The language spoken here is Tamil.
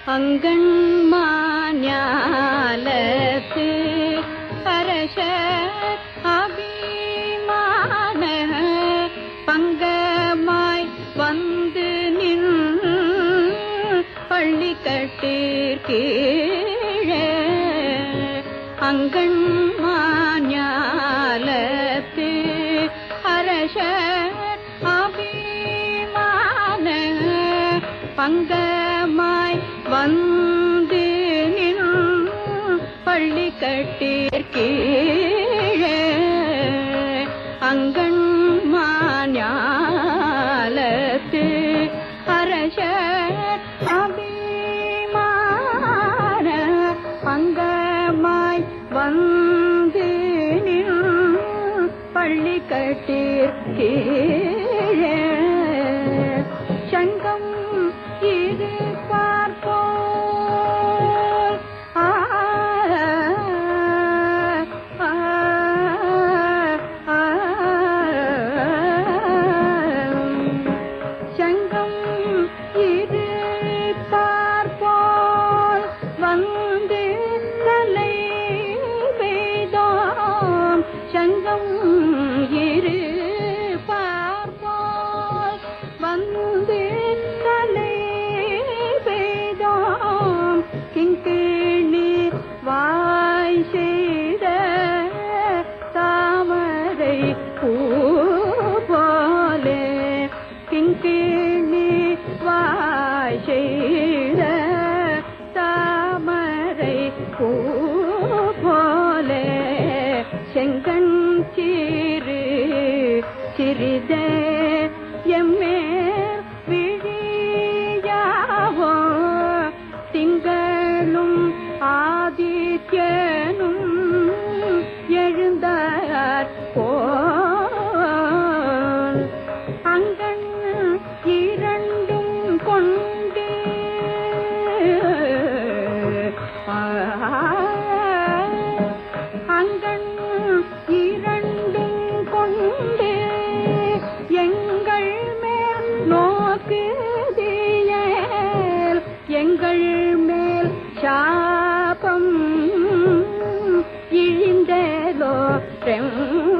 அங்கண்மாஞாலத்து அரச அபிமான பங்கமாய் வந்து நின் பள்ளி கட்டீர்கீழே அங்கண்மாஞாலத்து அரச அபிமான பங்கமாய் வந்து நின் பள்ளி கட்டீர்கீழே அங்கண்மாஞாலத்து அரச அபிமான அங்கமாய் வந்து நின் பள்ளி கட்டீர்கீழே சங்கம் இது பார்ப்போம் ஆ ஆ, ஆ, சங்கம் இது பார்ப்போம் வந்து தலை பெய்தோம் சங்கம் இரு பார்ப்போம் வந்து தலை பெய்தோம் கிங்கிணி வாய் செய்த தாமரை பூ போலே கிங்கிணி வாய் செய்த தாமரை பூ போலே செங்கன் சிறு சிறிதே எம்மேல் விழியாவோ திங்களும் ஆதித்யனும் எழுந்தார் போல் அங்கன் இரண்டும் கொண்டு அங்கன் இரண்டும் கொண்டு எங்கள் மேல் நோக்குதியேல் எங்கள் மேல் சாபம் இழிந்ததோ ரெம்